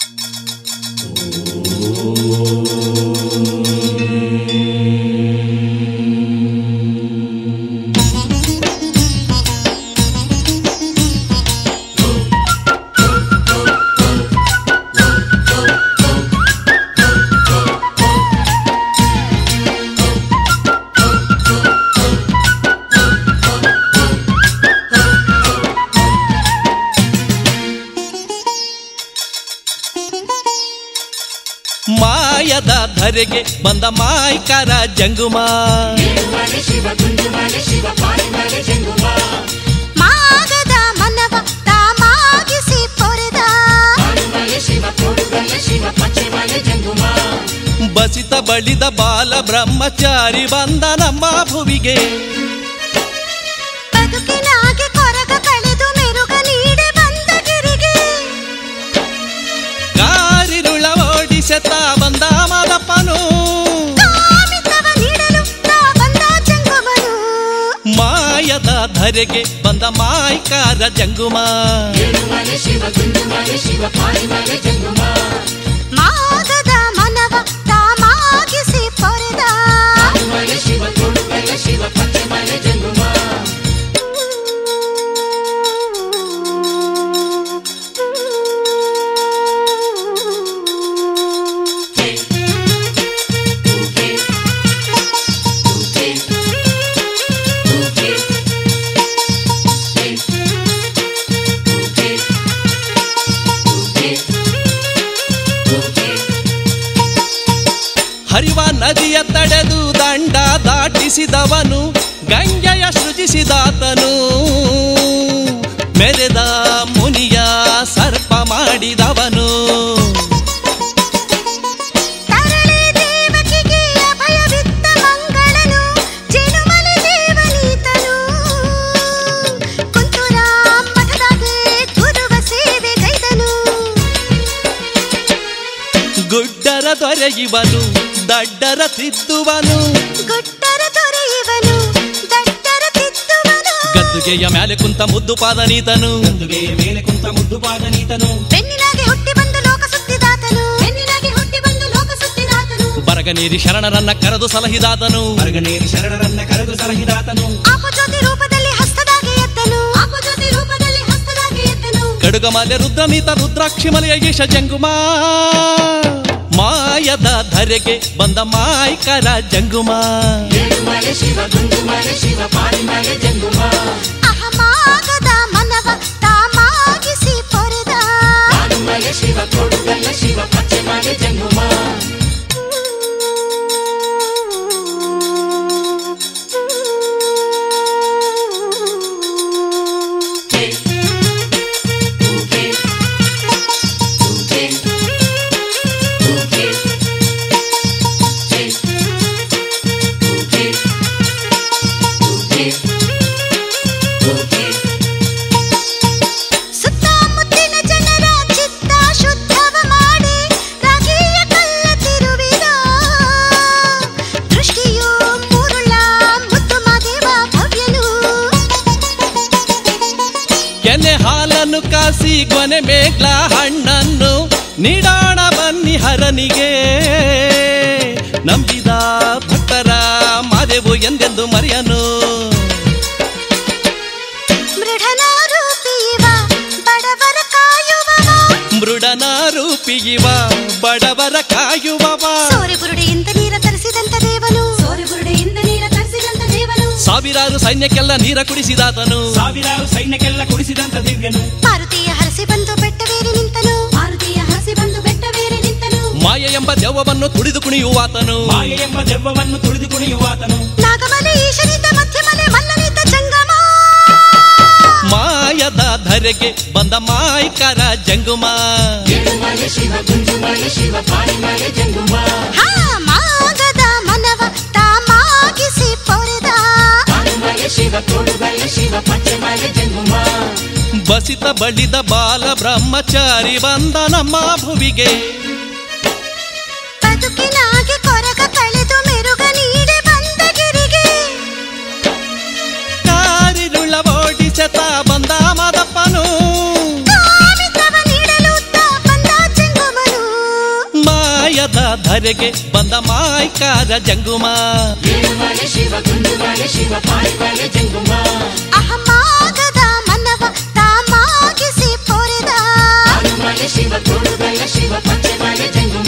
ಮಾಯದ ಧರೆಗೆ ಬಂದ ಮಾಯ್ಕರ ಜಂಗುಮ ಏಳುಮಲೆ ಶಿವ ಗುಂಜುಮಲೆ ಶಿವ ಪಾರಿಮಲೆ ಜಂಗುಮ ಮಾಗದ ಮನವ ತಾಮಾಗಿಸಿ ಪೊರೆದ ಆಡುಮಲೆ ಶಿವ ಕೊಡುಗಲೆ ಶಿವ ಪಚ್ಚೆಮಲೆ ಜಂಗುಮ ಬಸಿತ ಬಳಿದ ಬಾಲ ಬ್ರಹ್ಮಚಾರಿ ಬಂದ ನಮ್ಮ ಭುವಿಗೆ ಬದುಕಿನಾಗೆ ಕೊರಗ ಕಳೆದು ಮೆರುಗ ನೀಡೆ ಬಂದ ಗಿರಿಗೆ ಕಾರಿರುಳ ಓಡಿಸೆತ ಬಂದ ಮಾದಪ್ಪನು ಕಾಮಿತವ ನೀಡಲು ತಾ ಬಂದ ಜಂಗಮನು ಮಾಯದ ಧರೆಗೆ ಬಂದ ಮಾಯ್ಕರ ಜಂಗುಮ ಏಳುಮಲೆ ಶಿವ ಗುಂಜುಮಲೆ ಶಿವ ಪಾರಿಮಲೆ ಜಂಗುಮ ಮಾಗದ ಮನವ ತಾಮಾಗಿಸಿ ಪೊರೆದ ಆಡುಮಲೆ ಶಿವ ಕೊಡುಗಲೆ ಶಿವ ಪಚ್ಚೆಮಲೆ ಜಂಗುಮ ಹೇ ಹೇ ಹೇ ಹೇ ಹರಿವ ನದಿಯ ತಡೆದು ದಂಡ ದಾಟಿಸಿದವನು ಗಂಗೆಯ ಸೃಜಿಸಿದಾತನು ಮೆರೆದ ಮುನಿಯ ಸರ್ಪ ಮಾಡಿದವನು ತರಳೆ ದೇವಕಿಗೆ ಅಭಯವಿತ್ತ ಮಂಗಳನು ಜನುಮಲಿ ದೇವನೀತನು ಕುಂತುರ ಮಠದಾಗೆ ಗುರುವ ಸೇವೆ ಗೈದನು ಗುಡ್ಡರ ದೊರೆಯುವನು ದಡ್ಡರ ತಿದ್ದುವನು ಗುಟ್ಟರ ದೊರೆಯುವನು ದಟ್ಟರ ತಿದ್ದುವನು ಗದ್ದುಗೆಯ ಮೇಲೆ ಕುಂತ ಮುದ್ದು ಪಾದನೀತನು ಗದ್ದುಗೆಯ ಮೇಲೆ ಕುಂತ ಮುದ್ದು ಪಾದನೀತನು ಬೆನ್ನಿನಾಗೆ ಹುಟ್ಟಿ ಬಂದು ಲೋಕ ಸುತ್ತಿದಾತನು ಬೆನ್ನಿನಾಗೆ ಹುಟ್ಟಿ ಬಂದು ಲೋಕ ಸುತ್ತಿದಾತನು ಬರಗ ನೀರಿ ಶರಣರನ್ನ ಕರೆದು ಸಲಹಿದಾತನು ಮರಗನೇರಿ ಶರಣರನ್ನ ಕರೆದು ಸಲಹಿದಾತನು ಆಪಜ್ಯೋತಿ ರೂಪದಲ್ಲಿ ಹಸ್ತದಾಗೆ ಎತ್ತನು ಆಪಜ್ಯೋತಿ ರೂಪದಲ್ಲಿ ಹಸ್ತದಾಗೆ ಎತ್ತನು ಕಡುಗಮಲೆ ರುದ್ರನೀತ ರುದ್ರಾಕ್ಷಿಮಲೆಯ ಈಶ ಜಂಗುಮ ಮಾಯದ ಧರೆಗೆ ಬಂದ ಮಾಯ್ಕರ ಜಂಗುಮ ಏಳುಮಲೆ ಶಿವ ಗುಂಜುಮಲೆ ಶಿವ ಪಾರಿಮಲೆ ಜಂಗುಮ ಅಹಮಾಗದ ಮನವ ತಾಮಾಗಿಸಿ ಪೊರೆದ ಆಡುಮಲೆ ಶಿವ ಕೊಡುಗಲೆ ಶಿವ ಪಚ್ಚೆಮಲೆ ಜಂಗುಮ ಹೇ ಹೇ ಹೇ ಹೇ ಸುತ್ತಮುತ್ತಿನ ಜನರ ಚಿತ್ತ ಶುದ್ಧವ ಮಾಡಿ ರಾಗಿಯ ಕಲ್ಲ ತಿರುವಿದ ದೃಷ್ಟಿಯು ಮೂರುಳ್ಳ ಮುತ್ತು ಮಾದೇವ ಭವ್ಯನು ಕೆನೆ ಹಾಲನ್ನು ಕಾಸಿ ಗೊನೆ ಮೇಗ್ಲ ಹಣ್ಣನ್ನು ನೀಡಾಣ ಬನ್ನಿ ಹರನಿಗೆ ನಂಬಿದ ಭಕ್ತರ ಮಾದೆವು ಎಂದೆಂದು ಮರೆಯನು ಮೃಢನ ರೂಪಿಯುವ ಬಡವರ ಕಾಯುವವ ಮೃಡನ ರೂಪಿಗಿವ ಬಡವರ ಕಾಯುವವ ಸೋರೆ ಬುರುಡೆಯಿಂದ ನೀರ ತರಿಸಿದಂತ ದೇವನು ಸೋರೆ ಬುರುಡೆಯಿಂದ ನೀರ ತರಿಸಿದಂತ ದೇವನು ಸಾವಿರಾರು ಸೈನ್ಯಕ್ಕೆಲ್ಲ ನೀರ ಕುಡಿಸಿದಾತನು ಸಾವಿರಾರು ಸೈನ್ಯಕ್ಕೆಲ್ಲ ಕುಡಿಸಿದಂತ ದಿವ್ಯನು ಮಾರುತಿಯ ಹರಸಿ ಬಂದು ಬೆಟ್ಟವೇರಿ ನಿಂತನು ಮಾರುತಿಯ ಹರಸಿ ಬಂದು ಬೆಟ್ಟವೇರಿ ನಿಂತನು ಮಾಯ ಎಂಬ ದೆವ್ವವನ್ನು ತುಳಿದು ಕುಣಿಯುವಾತನು ಮಾಯೆ ಎಂಬ ದೆವ್ವವನ್ನು ತುಳಿದು ಕುಣಿಯುವಾತನು ನಾಗಮಲೆ ಈಶನಿತ ಮಧ್ಯಮಲೆ ಮಲ್ಲನಿತ ಜಂಗಮ ಮಾಯದ ಧರೆಗೆ ಬಂದ ಮಾಯ್ಕರ ಜಂಗುಮ ಏಳುಮಲೆ ಶಿವ ಗುಂಜುಮಲೆ ಶಿವ ಪಾರಿಮಲೆ ಜಂಗುಮ ಹಾ ಮಾಗದ ಮನವ ತಾಮಾಗಿಸಿ ಪೊರೆದ ಆಡುಮಲೆ ಶಿವ ಕೊಡುಗಲೆ ಶಿವ ಪಚ್ಚೆಮಲೆ ಜಂಗುಮ ಬಸಿತ ಬಳಿದ ಬಾಲ ಬ್ರಹ್ಮಚಾರಿ ಬಂದ ನಮ್ಮ ಭುವಿಗೆ ಬದುಕಿನಾಗೆ ಕೊರಗ ಕಳೆದು ಮೆರುಗ ನೀಡೆ ಬಂದ ಗಿರಿಗೆ ಕಾರಿರುಳ ಓಡಿಸೆತ ಬಂದ ಮಾದಪ್ಪನು ಕಾಮಿತವ ನೀಡಲು ತಾ ಬಂದ ಚೆಂಗುಮನು ಧರೆಗೆ ಬಂದ ಮಾಯ್ಕಾರ ಜಂಗುಮ ಏಳುಮಲೆ ಶಿವ ಗುಂಡುಮಲೆ ಶಿವ ಪಾಳುಮಲೆ ಜಂಗುಮ ಅಹಮಾಗದ ಮನವ ತಾಮಾಗಿಸಿ ಪೊರೆದ ಆಳುಮಲೆ ಶಿವ ಕೊಡುಗಲ್ಲ ಶಿವ ಪಚ್ಚೆಮಲೆ ಜಂಗುಮ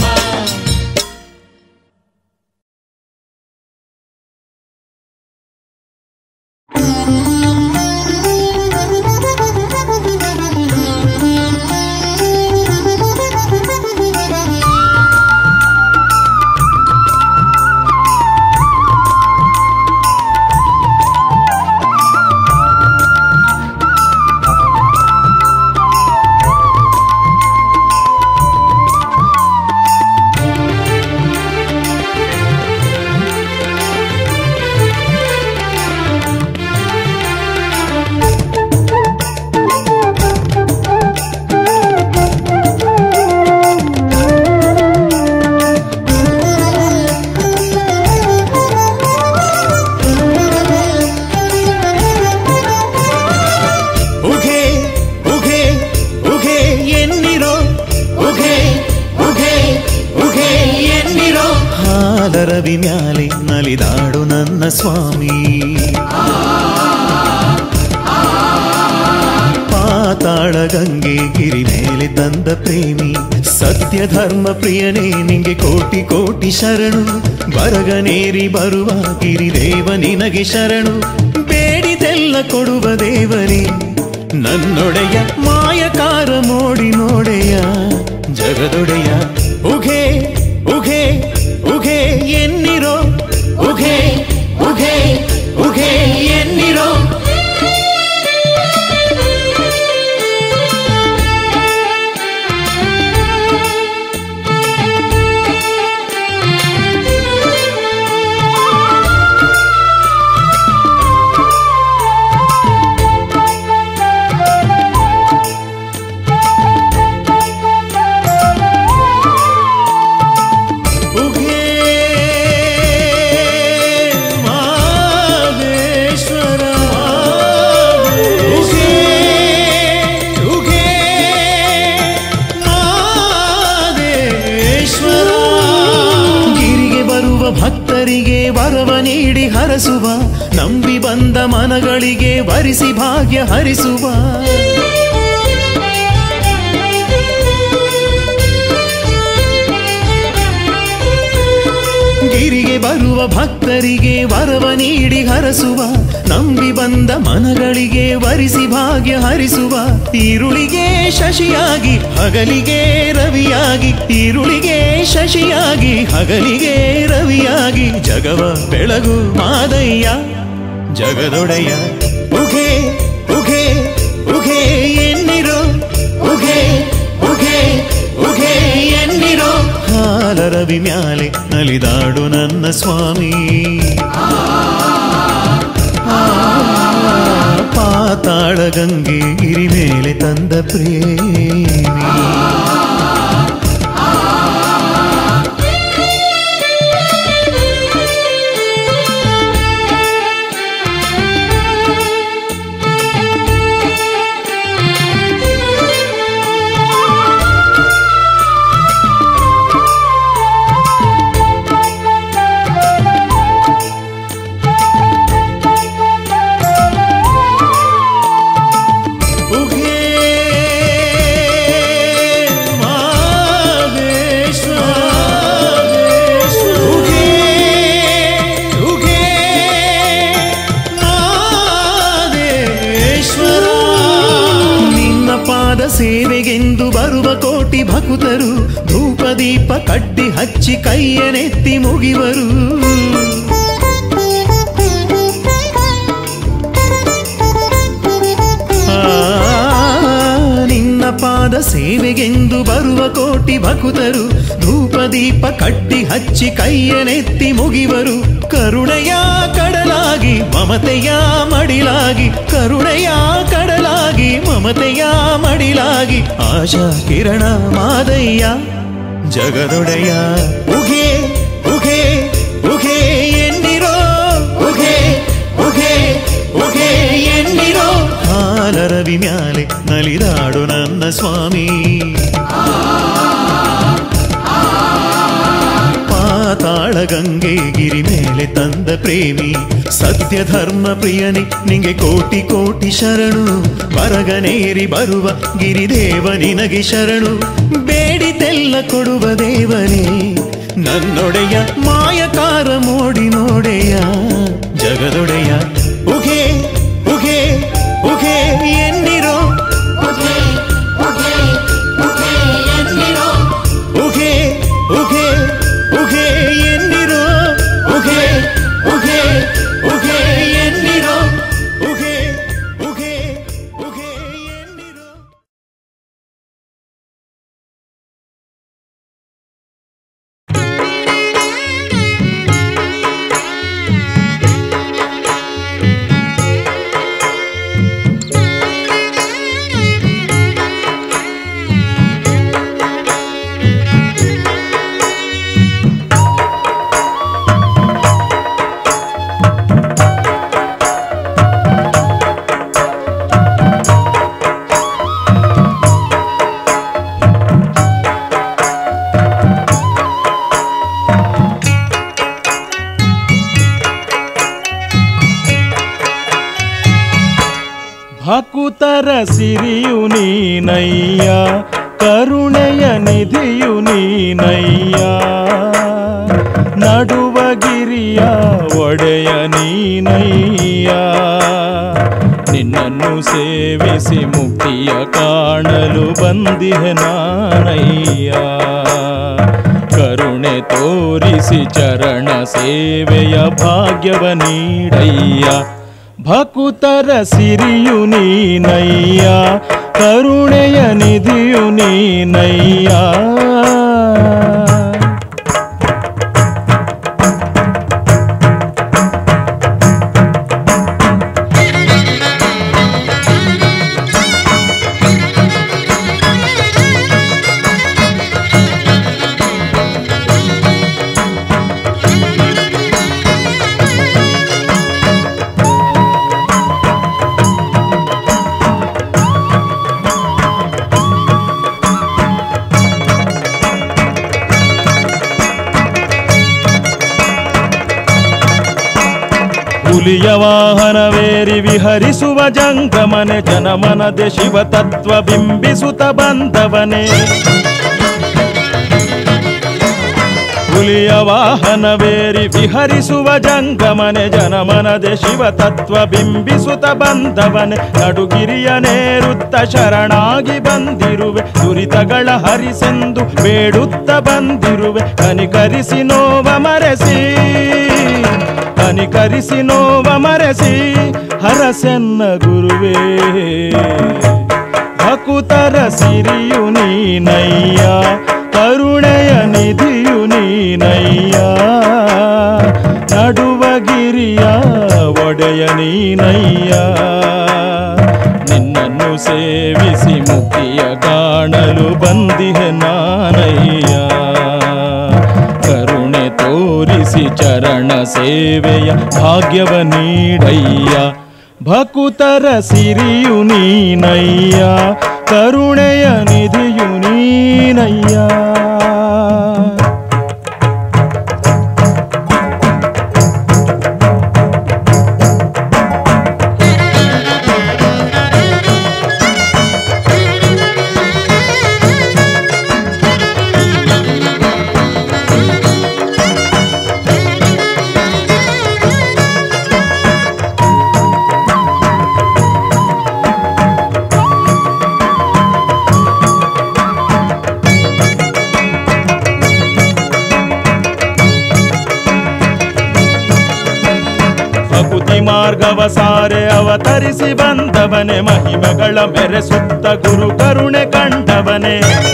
ಉಘೆ ಉಘೆ ಉಘೆ ಎನ್ನಿರೋ ಉಘೆ ಉಘೆ ಉಘೆ ಎನ್ನಿರೋ ಹಾಲರವಿ ಮ್ಯಾಲೆ ನಲಿದಾಡು ನನ್ನ ಸ್ವಾಮಿ ಪಾತಾಳ ಗಂಗೆ ಗಿರಿ ಮೇಲೆ ತಂದ ಪ್ರೇಮಿ ಸತ್ಯ ಧರ್ಮ ಪ್ರಿಯನೇ ನಿಂಗೆ ಕೋಟಿ ಕೋಟಿ ಶರಣು ಬರಗನೇರಿ ಬರುವ ಗಿರಿದೇವ ನಿನಗೆ ಶರಣು ಬೇಡಿದೆಲ್ಲ ಕೊಡುವ ದೇವನೇ ನನ್ನೊಡೆಯ ಮಾಯಕಾರ ಮೋಡಿ ನೋಡೆಯ ಜಗದೊಡೆಯ ಉಘೆ ಉಘೆ ಉಘೆ ಎನ್ನಿರೋ ಉಘೆ ಉಘೆ ಉಘೆ ಎನ್ನಿರೋ ಉಘೆ ಮಾದೇಶ್ವರ ಉಘೆ ಉಘೆ ಮಾದೇಶ್ವರ ಗಿರಿಗೆ ಬರುವ ಭಕ್ತರಿಗೆ ವರವ ನೀಡಿ ಹರಸುವ ನಂಬಿ ಬಂದ ಮನಗಳಿಗೆ ವರಿಸಿ ಭಾಗ್ಯ ಹರಿಸುವ ಗಿರಿಗೆ ಬರುವ ಭಕ್ತರಿಗೆ ವರವ ನೀಡಿ ಹರಸುವ ನಂಬಿ ಬಂದ ಮನಗಳಿಗೆ ವರಿಸಿ ಭಾಗ್ಯ ಹರಿಸುವ ಈರುಳಿಗೆ ಶಶಿಯಾಗಿ ಹಗಲಿಗೆ ರವಿಯಾಗಿ ಈರುಳಿಗೆ ಶಶಿಯಾಗಿ ಹಗಲಿಗೆ ರವಿಯಾಗಿ ಜಗವ ಬೆಳಗು ಮಾದಯ್ಯ ಜಗದೊಡೆಯ ಉಘೆ ಉಘೆ ಉಘೆ ಎನ್ನಿರೋ ಉಘೆ ಉಘೆ ಉಘೆ ಎನ್ನಿರೋ ಹಾಲರವಿ ಮ್ಯಾಲೆ ನಲಿದಾಡು ನನ್ನ ಸ್ವಾಮಿ ಆ, ಪಾತಾಳ ಗಂಗೆ ಗಿರಿ ಮೇಲೆ ತಂದ ಪ್ರೇಮಿ ಉಘೆ ಮಾದೇಶ್ವರ ಉಘೆ ಉಘೆ ಮಾದೇಶ್ವರ ನಿನ್ನ ಪಾದ ಸೇವೆಗೆಂದು ಬರುವ ಕೋಟಿ ಭಕುತರು ಧೂಪ ದೀಪ ಕಡ್ಡಿ ಹಚ್ಚಿ ಕೈಯನೆತ್ತಿ ಮುಗಿವರು ಆ, ನಿನ್ನ ಪಾದ ಸೇವೆಗೆಂದು ಬರುವ ಕೋಟಿ ಭಕುತರು ಧೂಪ ದೀಪ ಕಡ್ಡಿ ಹಚ್ಚಿ ಕೈಯನೆತ್ತಿ ಮುಗಿವರು ಕರುಣೆಯ ಕಡಲಾಗಿ ಮಮತೆಯ ಮಡಿಲಾಗಿ ಕರುಣೆಯ ಕಡಲಾಗಿ ಮಮತೆಯ ಮಡಿಲಾಗಿ ಆಶಾ ಕಿರಣ ಮಾದಯ್ಯ ಜಗದೊಡೆಯ ಉಘೆ ಉಘೆ ಉಘೆ ಎನ್ನಿರೋ ಉಘೆ ಉಘೆ ಉಘೆ ಎನ್ನಿರೋ ಹಾಲರವಿ ಮ್ಯಾಲೆ ನಲಿದಾಡು ನನ್ನ ಸ್ವಾಮಿ ಗಂಗೆ ಗಿರಿ ಮೇಲೆ ತಂದ ಪ್ರೇಮಿ ಸತ್ಯ ಧರ್ಮ ಪ್ರಿಯನಿ ನಿಂಗೆ ಕೋಟಿ ಕೋಟಿ ಶರಣು ಬರಗನೇರಿ ಬರುವ ಗಿರಿದೇವ ನಿನಗೆ ಶರಣು ಬೇಡಿತೆಲ್ಲ ಕೊಡುವ ದೇವನೇ ನನ್ನೊಡೆಯ ಮಾಯಕಾರ ಮೋಡಿ ನೋಡೆಯ ಜಗದೊಡೆಯ ಉಘೆ ಉಘೆ ಉಘೆ ಎನ್ನಿರೋ ಉಘೆ ಉಘೆ ಉಘೆ ಎನ್ನಿರೋ ಉಘೆ ಉಘೆ ಉಘೆ ಎನ್ನಿರೋ ಉಘೆ ಉಘೆ ಉಘೆ ಎನ್ನಿರೋ ಉಘೆ ಉಘೆ ಉಘೆ ಎನ್ನಿರೋ ಭಕುತರ ಸಿರಿಯು ನೀನಯ್ಯ ಕರುಣೆಯ ನಿಧಿಯು ನೀನಯ್ಯ ನಡುವ ಗಿರಿಯ ಒಡೆಯ ನೀನಯ್ಯ ನಿನ್ನನ್ನು ಸೇವಿಸಿ ಮುಕ್ತಿಯ ಕಾಣಲು ಬಂದಿಹೆ ನಾನಯ್ಯ ಕರುಣೆ ತೋರಿಸಿ ಚರಣ ಸೇವೆಯ ಭಾಗ್ಯವ ನೀಡಯ್ಯ ಭಕುತರ ಸಿರಿಯು ನೀನಯ್ಯ ಕರುಣೆಯ ನಿಧಿಯು ನೀನಯ್ಯ ಹುಲಿಯ ವಾಹನವೇರಿ ವಿಹರಿಸುವ ಜಂಗಮನೆ ಜನಮನದೆ ಶಿವ ತತ್ವ ಬಿಂಬಿಸುತ್ತ ಬಂದವನೇ ಹುಲಿಯ ವಾಹನವೇರಿ ವಿಹರಿಸುವ ಜಂಗಮನೆ ಜನಮನದೆ ಶಿವ ತತ್ವ ಬಿಂಬಿಸುತ್ತ ಬಂದವನೆ ನಡುಗಿರಿಯ ನೇರುತ್ತ ಶರಣಾಗಿ ಬಂದಿರುವೆ ದುರಿತಗಳ ಹರಿಸೆಂದು ಬೇಡುತ್ತ ಬಂದಿರುವೆ ಕನಿಕರಿಸಿ ನೋವ ಮರೆಸಿ ಕನಿಕರಿಸಿ ನೋವ ಮರೆಸಿ ಹರಸೆನ್ನ ಗುರುವೇ ಭಕುತರ ಸಿರಿಯು ನೀನಯ್ಯ ಕರುಣೆಯ ನಿಧಿಯು ನೀನಯ್ಯ ನಡುವ ಗಿರಿಯ ಒಡೆಯ ನೀನಯ್ಯ ನಿನ್ನನ್ನು ಸೇವಿಸಿ ಮುಕ್ತಿಯ ಕಾಣಲು ಬಂದಿಹೆ ನಾನಯ್ಯ ಕರುಣೆ ತೋರಿಸಿ ಚರಣ ಸೇವೆಯ ಭಾಗ್ಯವ ನೀಡಯ್ಯ ಭಕುತರ ಸಿರಿಯು ನೀನಯ್ಯ ಕರುಣೆಯ ನಿಧಿಯು ನೀನಯ್ಯ ಭಕುತಿ ಮಾರ್ಗವ ಸಾರೆ ಅವತರಿಸಿ ಬಂದವನೆ ಮಹಿಮೆಗಳ ಮೆರೆಸುತ್ತ ಗುರು ಕರುಣೆ ಕಂಡವನೆ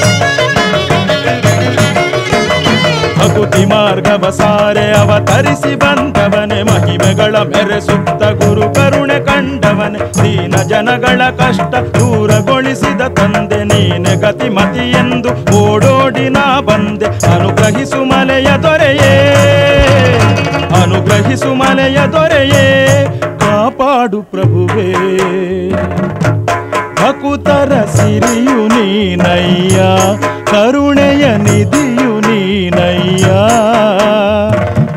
ಭಕುತಿ ಮಾರ್ಗವ ಸಾರೆ ಅವತರಿಸಿ ಬಂದವನೆ ಮಹಿಮೆಗಳ ಮೆರೆಸುತ್ತ ಗುರು ಕರುಣೆ ಕಂಡವನೆ ದೀನ ಜನಗಳ ಕಷ್ಟ ದೂರಗೊಳಿಸಿದ ತಂದೆ ನೀನೆ ಗತಿಮತಿ ಎಂದು ಓಡೋಡಿ ನಾ ಬಂದೆ ಅನುಗ್ರಹಿಸು ಮಲೆಯ ದೊರೆಯೇ ಅನುಗ್ರಹಿಸು ಮಲೆಯ ದೊರೆಯೇ ಕಾಪಾಡು ಪ್ರಭುವೇ ಭಕುತರ ಸಿರಿಯು ನೀನಯ್ಯ ಕರುಣೆಯ ನಿಧಿಯು ನೀನಯ್ಯ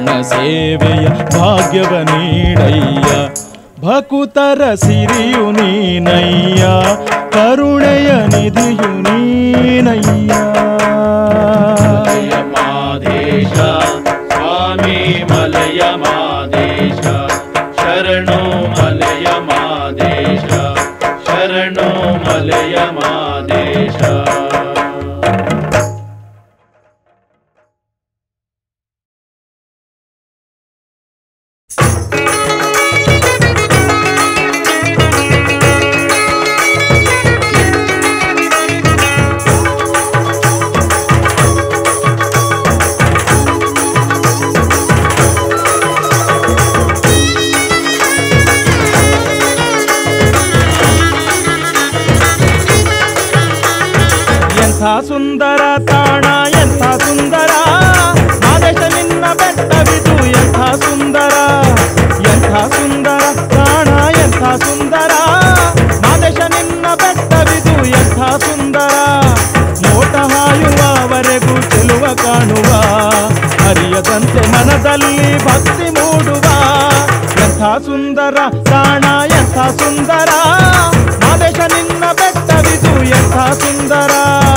ಸೇವೆಯ ಭಾಗ್ಯವ ನೀಡಯ್ಯ ಭಕುತರ ಸಿರಿಯು ನೀನಯ್ಯ ಕರುಣೆಯ ನಿಧಿಯು ನೀನಯ್ಯ ಮಲಯ ಮಾದೇಶ ಸ್ವಾಮಿ ಮಲಯ ಮಾದೇಶ ಶರಣು ಮಲಯ ಮಾದೇಶ ಶರಣು ಮಲಯ ಮಾದೇಶ ಎಂಥ ಸುಂದರ ತಾಣ ಎಂಥ ಸುಂದರ ಮಾದೇಶ ನಿನ್ನ ಬೆಟ್ಟವಿದು ಎಂಥ ಸುಂದರ ಎಂಥ ಸುಂದರ ತಾಣ ಎಂಥ ಸುಂದರ ಮಾದೇಶ ನಿನ್ನ ಬೆಟ್ಟವಿದು ಎಂಥ ಸುಂದರ ನೋಟ ಹಾಯುವವರೆಗೂ ಚೆಲುವ ಕಾಣುವ ಹರಿಯದಂತೆ ಮನದಲ್ಲಿ ಭಕ್ತಿ ಮೂಡುವ ಎಂಥ ಸುಂದರ ತಾಣ ಎಂಥ ಸುಂದರ ಮಾದೇಶ ನಿನ್ನ ಬೆಟ್ಟವಿದು ಎಂಥ ಸುಂದರ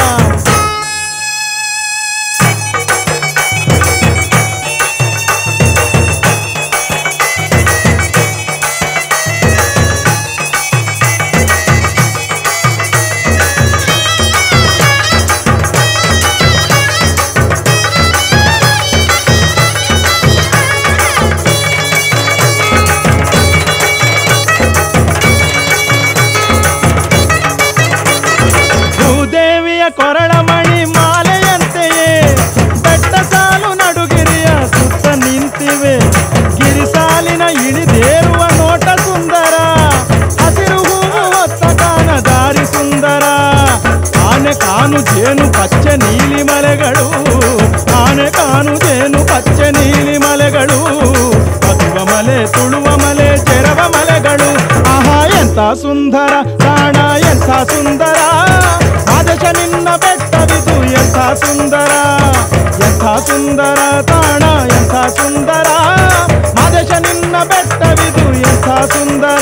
ಭೂದೇವಿಯ ಕೊರಳ ಮಣಿ ಮಾಲೆಯಂತೆಯೇ ಬೆಟ್ಟ ಸಾಲು ನಡುಗಿರಿಯ ಸುತ್ತ ನಿಂತಿವೆ ಗಿರಿಸಾಲಿನ ಇಳಿದೇರುವ ನೋಟ ಸುಂದರ ಹಸಿರು ಹೂವು ಹೊತ್ತ ಕಾನ ದಾರಿ ಸುಂದರ ಆನೆ ಕಾನು ಜೇನು ಪಚ್ಚೆ ನೀಲಿ ಮಲೆಗಳು ಆನೆ ಕಾನು ಜೇನು ಪಚ್ಚೆ ನೀಲಿ ಮಲೆಗಳು ಮದುವ ಮಲೆ ತುಳುವ ಮಲೆ ಚೆರವ ಮಲೆಗಳು ಆಹಾ ಎಂತ ಸುಂದರ ತಾಣ ಎಂಥ ಸುಂದರ ಆದಶ ನಿನ್ನ ಬೆಟ್ಟವಿದು ಎಂಥ ಸುಂದರ ಎಂಥ ಸುಂದರ ತಾಣ ಎಂಥ ಸುಂದರ ಮಾದೇಶ ನಿನ್ನ ಬೆಟ್ಟವಿದು ಎಂಥ ಸುಂದರ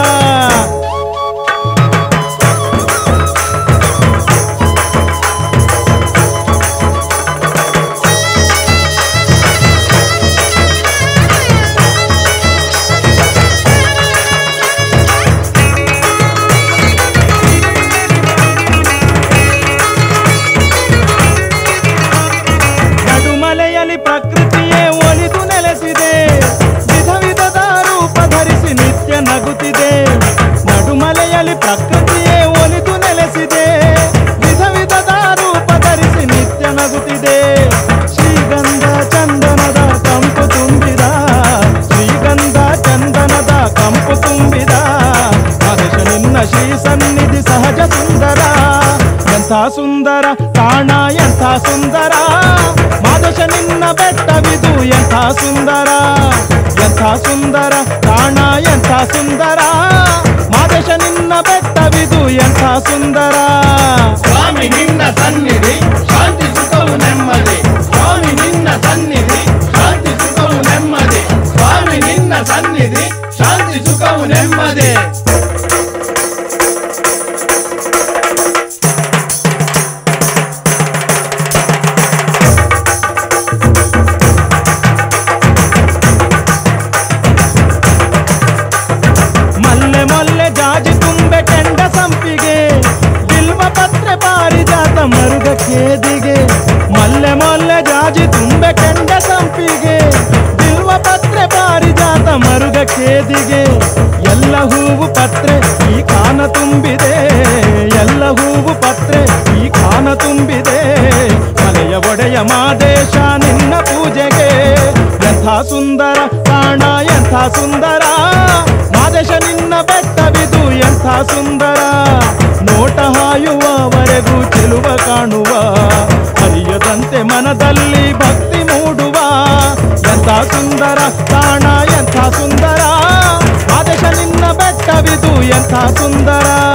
ನಡುಮಲೆಯಲ್ಲಿ ಪ್ರಕೃತಿಯೇ ಒಲಿದು ನೆಲೆಸಿದೆ ವಿಧ ವಿಧದ ರೂಪ ಧರಿಸಿ ನಿತ್ಯ ನಗುತ್ತಿದೆ ನಡುಮಲೆಯಲ್ಲಿ ಪ್ರಕೃತಿಯೇ ಒಲಿದು ನೆಲೆಸಿದೆ ವಿಧ ವಿಧದ ರೂಪ ಧರಿಸಿ ನಿತ್ಯ ನಗುತ್ತಿದೆ ಶ್ರೀಗಂಧ ಚಂದನದ ಕಂಪು ತುಂಬಿದ ಶ್ರೀಗಂಧ ಚಂದನದ ಕಂಪು ತುಂಬಿದ ಮಹೇಶ ನಿನ್ನ ಶ್ರೀ ಸನ್ನಿಧಿ ಸಹಜ ಸುಂದರ ಎಂಥ ಸುಂದರ ತಾಣ ಎಂಥ ಸುಂದರ ಮಾದಶ ನಿನ್ನ ಬೆಟ್ಟವಿದು ಎಂಥ ಸುಂದರ ಎಂಥ ಸುಂದರ ತಾಣ ಎಂಥ ಸುಂದರ ಮಾದಶ ನಿನ್ನ ಬೆಟ್ಟವಿದು ಎಂಥ ಸುಂದರ ಸ್ವಾಮಿ ನಿನ್ನ ಸನ್ನಿಧಿ ಶಾಂತಿ ಸುಖವು ನೆಮ್ಮದಿ ಸ್ವಾಮಿ ನಿನ್ನ ಸನ್ನಿಧಿ ಶಾಂತಿ ಸುಖವು ನೆಮ್ಮದಿ ಸ್ವಾಮಿ ನಿನ್ನ ಸನ್ನಿಧಿ ಶಾಂತಿ ಸುಖವು ನೆಮ್ಮದಿ ಮಲ್ಲೆ ಮಲ್ಲೆ ಜಾಜಿ ತುಂಬೆ ಕೆಂಡ ಸಂಪಿಗೆ ಬಿಲ್ವ ಪತ್ರೆ ಪಾರಿಜಾತ ಮರುಗ ಖೇದಿಗೆ ಮಲ್ಲೆ ಮಲ್ಲೆ ಜಾಜಿ ತುಂಬೆ ಕೆಂಡ ಸಂಪಿಗೆ ಬಿಲ್ವ ಪತ್ರೆ ಪಾರಿಜಾತ ಮರುಗ ಖೇದಿಗೆ ಎಲ್ಲ ಹೂವು ಪತ್ರೆ ಈ ಕಾನ ತುಂಬಿದೆ ಎಲ್ಲ ಹೂವು ಪತ್ರೆ ಈ ಕಾನ ತುಂಬಿದೆ ಮಲೆಯ ಒಡೆಯ ಮಾದೇಶ ನಿನ್ನ ಪೂಜೆಗೆ ಎಂಥ ಸುಂದರ ಕಾಣ ಎಂಥ ಸುಂದರ ಮಾದೇಶ ನಿನ್ನ ಬೆಟ್ಟವಿದು ಎಂಥ ಸುಂದರ ನೋಟ ಹಾಯುವವರೆಗೂ ಚೆಲುವ ಕಾಣುವ ಹರಿಯದಂತೆ ಮನದಲ್ಲಿ ಭಕ್ತಿ ಮೂಡುವ ಎಂಥ ಸುಂದರ ಕಾಣ ಎಂಥ ಸುಂದರ ಮಾದೇಶ ನಿನ್ನ ಬೆಟ್ಟವಿದು ಎಂಥ ಸುಂದರ